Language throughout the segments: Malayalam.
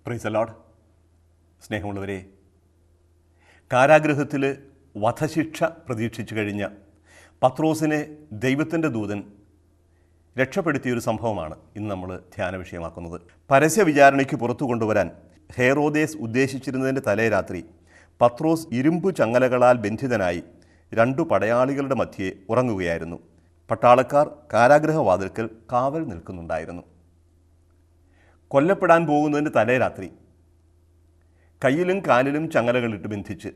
പ്രൈസ് അലോഡ് സ്നേഹമുള്ളവരെ കാരാഗൃഹത്തിൽ വധശിക്ഷ പ്രതീക്ഷിച്ചു കഴിഞ്ഞ പത്രോസിനെ ദൈവത്തിൻ്റെ ദൂതൻ രക്ഷപ്പെടുത്തിയ ഒരു സംഭവമാണ് ഇന്ന് നമ്മൾ ധ്യാന വിഷയമാക്കുന്നത് പരസ്യ വിചാരണയ്ക്ക് പുറത്തു കൊണ്ടുവരാൻ ഹേറോദേസ് ഉദ്ദേശിച്ചിരുന്നതിൻ്റെ തലേ രാത്രി പത്രോസ് ഇരുമ്പു ചങ്ങലകളാൽ ബന്ധിതനായി രണ്ടു പടയാളികളുടെ മധ്യേ ഉറങ്ങുകയായിരുന്നു പട്ടാളക്കാർ കാരാഗ്രഹവാതിൽക്കൽ കാവൽ നിൽക്കുന്നുണ്ടായിരുന്നു കൊല്ലപ്പെടാൻ പോകുന്നതിൻ്റെ തലേ രാത്രി കയ്യിലും കാലിലും ചങ്ങലകളിട്ട് ബന്ധിച്ച്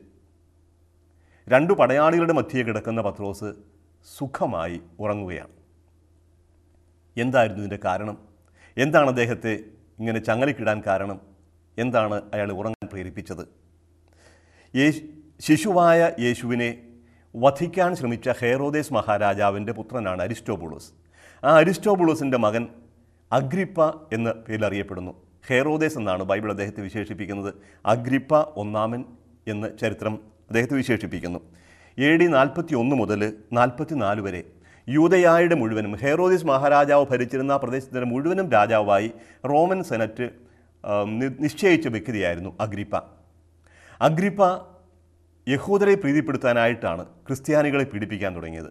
രണ്ടു പടയാളികളുടെ മധ്യേ കിടക്കുന്ന പത്രോസ് സുഖമായി ഉറങ്ങുകയാണ് എന്തായിരുന്നു ഇതിൻ്റെ കാരണം എന്താണ് അദ്ദേഹത്തെ ഇങ്ങനെ ചങ്ങലക്കിടാൻ കാരണം എന്താണ് അയാൾ ഉറങ്ങാൻ പ്രേരിപ്പിച്ചത് യേശു ശിശുവായ യേശുവിനെ വധിക്കാൻ ശ്രമിച്ച ഹേറോദേസ് മഹാരാജാവിൻ്റെ പുത്രനാണ് അരിസ്റ്റോബുളോസ് ആ അരിസ്റ്റോബുളോസിൻ്റെ മകൻ അഗ്രിപ്പ എന്ന പേരിൽ അറിയപ്പെടുന്നു ഹേറോദേസ് എന്നാണ് ബൈബിൾ അദ്ദേഹത്തെ വിശേഷിപ്പിക്കുന്നത് അഗ്രിപ്പ ഒന്നാമൻ എന്ന് ചരിത്രം അദ്ദേഹത്തെ വിശേഷിപ്പിക്കുന്നു എ ഡി നാൽപ്പത്തി ഒന്ന് മുതൽ നാൽപ്പത്തി നാല് വരെ യൂതയായുടെ മുഴുവനും ഹേറോദിസ് മഹാരാജാവ് ഭരിച്ചിരുന്ന ആ പ്രദേശത്തിൻ്റെ മുഴുവനും രാജാവായി റോമൻ സെനറ്റ് ആ, നി- നിശ്ചയിച്ച വ്യക്തിയായിരുന്നു അഗ്രിപ്പ അഗ്രിപ്പ യഹൂദരെ പ്രീതിപ്പെടുത്താനായിട്ടാണ് ക്രിസ്ത്യാനികളെ പീഡിപ്പിക്കാൻ തുടങ്ങിയത്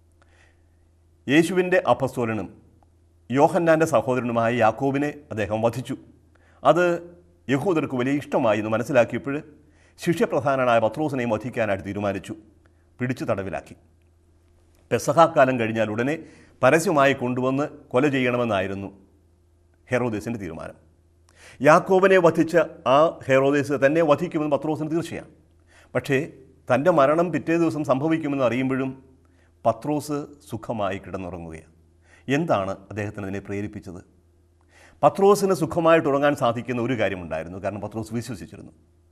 യേശുവിൻ്റെ അപസ്തോലനും യോഹന്നാൻ്റെ സഹോദരനുമായ യാക്കോബിനെ അദ്ദേഹം വധിച്ചു അത് യഹൂദർക്ക് വലിയ ഇഷ്ടമായി എന്ന് മനസ്സിലാക്കിയപ്പോൾ ശിഷ്യപ്രധാനനായ പത്രോസിനെയും വധിക്കാനായിട്ട് തീരുമാനിച്ചു പിടിച്ചു തടവിലാക്കി പെസഹാക്കാലം കഴിഞ്ഞാൽ ഉടനെ പരസ്യമായി കൊണ്ടുവന്ന് കൊല ചെയ്യണമെന്നായിരുന്നു ഹെറോദേസിൻ്റെ തീരുമാനം യാക്കോബിനെ വധിച്ച ആ ഹെറോദേസ് തന്നെ വധിക്കുമെന്ന് പത്രോസിന് തീർച്ചയാണ് പക്ഷേ തൻ്റെ മരണം പിറ്റേ ദിവസം സംഭവിക്കുമെന്ന് അറിയുമ്പോഴും പത്രോസ് സുഖമായി കിടന്നുറങ്ങുകയാണ് എന്താണ് അദ്ദേഹത്തിന് അതിനെ പ്രേരിപ്പിച്ചത് പത്രോസിന് സുഖമായിട്ട് ഉറങ്ങാൻ സാധിക്കുന്ന ഒരു കാര്യമുണ്ടായിരുന്നു കാരണം പത്രോസ് വിശ്വസിച്ചിരുന്നു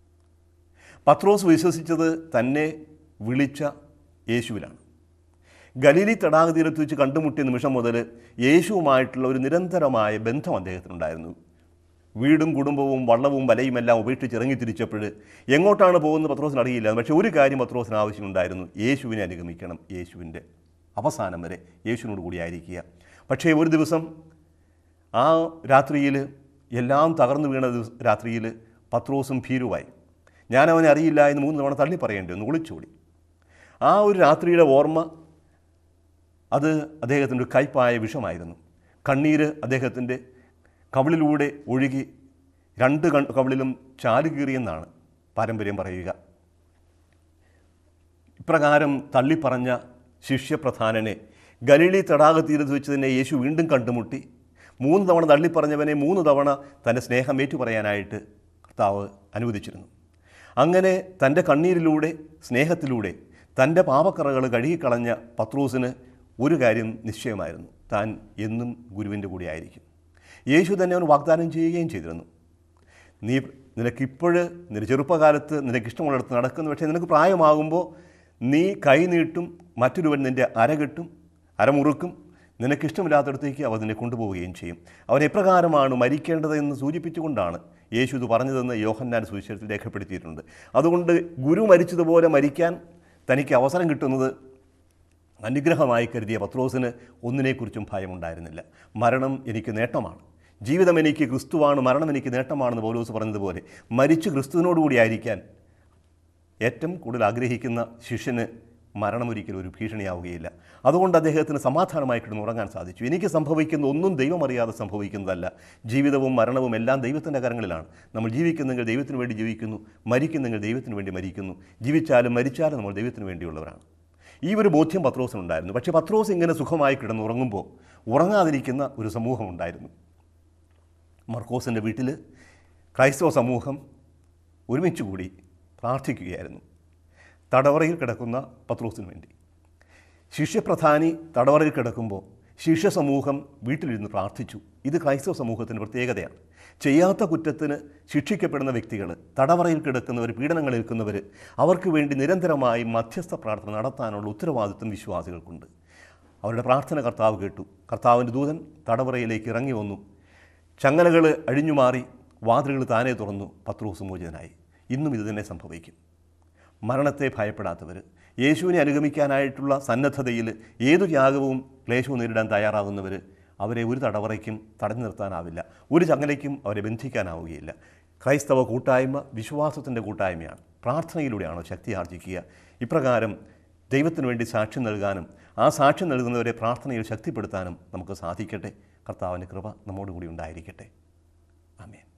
പത്രോസ് വിശ്വസിച്ചത് തന്നെ വിളിച്ച യേശുവിലാണ് ഗലീലി തടാകതീരത്ത് വെച്ച് കണ്ടുമുട്ടിയ നിമിഷം മുതൽ യേശുവുമായിട്ടുള്ള ഒരു നിരന്തരമായ ബന്ധം അദ്ദേഹത്തിനുണ്ടായിരുന്നു വീടും കുടുംബവും വള്ളവും വലയും എല്ലാം ഉപേക്ഷിച്ച് ഇറങ്ങി തിരിച്ചപ്പോൾ എങ്ങോട്ടാണ് പോകുന്നത് പത്രോസിന് അറിയില്ല പക്ഷേ ഒരു കാര്യം പത്രോസിന് ആവശ്യമുണ്ടായിരുന്നു യേശുവിനെ അനുഗമിക്കണം യേശുവിൻ്റെ അവസാനം വരെ യേശുവിനോട് കൂടി ആയിരിക്കുക പക്ഷേ ഒരു ദിവസം ആ രാത്രിയിൽ എല്ലാം തകർന്നു വീണ ദിവസ രാത്രിയിൽ പത്രോസും ഭീരുവായി ഞാൻ അവനെ അറിയില്ല എന്ന് മൂന്ന് തവണ തള്ളി പറയേണ്ടി വന്നു ഒളിച്ചോടി ആ ഒരു രാത്രിയുടെ ഓർമ്മ അത് അദ്ദേഹത്തിൻ്റെ ഒരു കയ്പായ വിഷമായിരുന്നു കണ്ണീര് അദ്ദേഹത്തിൻ്റെ കവിളിലൂടെ ഒഴുകി രണ്ട് കൺ കവിളിലും ചാലുകീറിയെന്നാണ് പാരമ്പര്യം പറയുക ഇപ്രകാരം തള്ളിപ്പറഞ്ഞ ശിഷ്യപ്രധാനനെ ഗലീലി തടാകത്തീരത്ത് വെച്ച് തന്നെ യേശു വീണ്ടും കണ്ടുമുട്ടി മൂന്ന് തവണ തള്ളിപ്പറഞ്ഞവനെ മൂന്ന് തവണ തൻ്റെ സ്നേഹം ഏറ്റുപറയാനായിട്ട് കർത്താവ് അനുവദിച്ചിരുന്നു അങ്ങനെ തൻ്റെ കണ്ണീരിലൂടെ സ്നേഹത്തിലൂടെ തൻ്റെ പാപക്കറകൾ കഴുകിക്കളഞ്ഞ പത്രൂസിന് ഒരു കാര്യം നിശ്ചയമായിരുന്നു താൻ എന്നും ഗുരുവിൻ്റെ കൂടെ ആയിരിക്കും യേശു തന്നെ അവന് വാഗ്ദാനം ചെയ്യുകയും ചെയ്തിരുന്നു നീ നിനക്കിപ്പോഴ് നിന്റെ ചെറുപ്പകാലത്ത് നിനക്കിഷ്ടമുള്ളിടത്ത് നടക്കുന്നു പക്ഷേ നിനക്ക് പ്രായമാകുമ്പോൾ നീ കൈ നീട്ടും മറ്റൊരുവൻ നിൻ്റെ അരകെട്ടും അരമുറുക്കും നിനക്കിഷ്ടമില്ലാത്തടത്തേക്ക് അവർ നിന്നെ കൊണ്ടുപോവുകയും ചെയ്യും അവൻ എപ്രകാരമാണ് മരിക്കേണ്ടതെന്ന് സൂചിപ്പിച്ചുകൊണ്ടാണ് യേശു ഇത് പറഞ്ഞതെന്ന് യോഹന്നാൻ സുവിശേഷത്തിൽ രേഖപ്പെടുത്തിയിട്ടുണ്ട് അതുകൊണ്ട് ഗുരു മരിച്ചതുപോലെ മരിക്കാൻ തനിക്ക് അവസരം കിട്ടുന്നത് അനുഗ്രഹമായി കരുതിയ പത്രോസിന് ഒന്നിനെക്കുറിച്ചും ഭയമുണ്ടായിരുന്നില്ല മരണം എനിക്ക് നേട്ടമാണ് ജീവിതം എനിക്ക് ക്രിസ്തുവാണ് മരണം എനിക്ക് നേട്ടമാണെന്ന് പൗലോസ് പറഞ്ഞതുപോലെ മരിച്ച് ക്രിസ്തുവിനോടുകൂടി ആയിരിക്കാൻ ഏറ്റവും കൂടുതൽ ആഗ്രഹിക്കുന്ന ശിഷ്യന് മരണമൊരിക്കലും ഒരു ഭീഷണിയാവുകയില്ല അതുകൊണ്ട് അദ്ദേഹത്തിന് സമാധാനമായി കിടന്ന് ഉറങ്ങാൻ സാധിച്ചു എനിക്ക് സംഭവിക്കുന്ന ഒന്നും ദൈവം അറിയാതെ സംഭവിക്കുന്നതല്ല ജീവിതവും മരണവും എല്ലാം ദൈവത്തിൻ്റെ കരങ്ങളിലാണ് നമ്മൾ ജീവിക്കുന്നെങ്കിൽ ദൈവത്തിന് വേണ്ടി ജീവിക്കുന്നു മരിക്കുന്നെങ്കിൽ ദൈവത്തിന് വേണ്ടി മരിക്കുന്നു ജീവിച്ചാലും മരിച്ചാലും നമ്മൾ ദൈവത്തിന് വേണ്ടിയുള്ളവരാണ് ഈ ഒരു ബോധ്യം പത്രോസിനുണ്ടായിരുന്നു പക്ഷേ പത്രോസ് ഇങ്ങനെ സുഖമായി കിടന്നുറങ്ങുമ്പോൾ ഉറങ്ങാതിരിക്കുന്ന ഒരു സമൂഹമുണ്ടായിരുന്നു മർക്കോസിൻ്റെ വീട്ടിൽ ക്രൈസ്തവ സമൂഹം ഒരുമിച്ച് കൂടി പ്രാർത്ഥിക്കുകയായിരുന്നു തടവറയിൽ കിടക്കുന്ന പത്രോസിന് വേണ്ടി ശിഷ്യപ്രധാനി തടവറയിൽ കിടക്കുമ്പോൾ ശിഷ്യ സമൂഹം വീട്ടിലിരുന്ന് പ്രാർത്ഥിച്ചു ഇത് ക്രൈസ്തവ സമൂഹത്തിൻ്റെ പ്രത്യേകതയാണ് ചെയ്യാത്ത കുറ്റത്തിന് ശിക്ഷിക്കപ്പെടുന്ന വ്യക്തികൾ തടവറയിൽ കിടക്കുന്നവർ പീഡനങ്ങൾ ഏൽക്കുന്നവർ അവർക്ക് വേണ്ടി നിരന്തരമായി മധ്യസ്ഥ പ്രാർത്ഥന നടത്താനുള്ള ഉത്തരവാദിത്വം വിശ്വാസികൾക്കുണ്ട് അവരുടെ പ്രാർത്ഥന കർത്താവ് കേട്ടു കർത്താവിൻ്റെ ദൂതൻ തടവറയിലേക്ക് ഇറങ്ങി വന്നു ചങ്ങലകൾ അഴിഞ്ഞുമാറി വാതിലുകൾ താനേ തുറന്നു പത്രോസ് മോചിതനായി ഇന്നും ഇത് തന്നെ സംഭവിക്കും മരണത്തെ ഭയപ്പെടാത്തവർ യേശുവിനെ അനുഗമിക്കാനായിട്ടുള്ള സന്നദ്ധതയിൽ ഏതു ത്യാഗവും ക്ലേശവും നേരിടാൻ തയ്യാറാകുന്നവർ അവരെ ഒരു തടവറയ്ക്കും തടഞ്ഞു നിർത്താനാവില്ല ഒരു ചങ്ങലയ്ക്കും അവരെ ബന്ധിക്കാനാവുകയില്ല ക്രൈസ്തവ കൂട്ടായ്മ വിശ്വാസത്തിൻ്റെ കൂട്ടായ്മയാണ് പ്രാർത്ഥനയിലൂടെയാണോ ശക്തി ആർജിക്കുക ഇപ്രകാരം ദൈവത്തിന് വേണ്ടി സാക്ഷ്യം നൽകാനും ആ സാക്ഷ്യം നൽകുന്നവരെ പ്രാർത്ഥനയിൽ ശക്തിപ്പെടുത്താനും നമുക്ക് സാധിക്കട്ടെ കർത്താവിൻ്റെ കൃപ നമ്മോടുകൂടി ഉണ്ടായിരിക്കട്ടെ ആമേൻ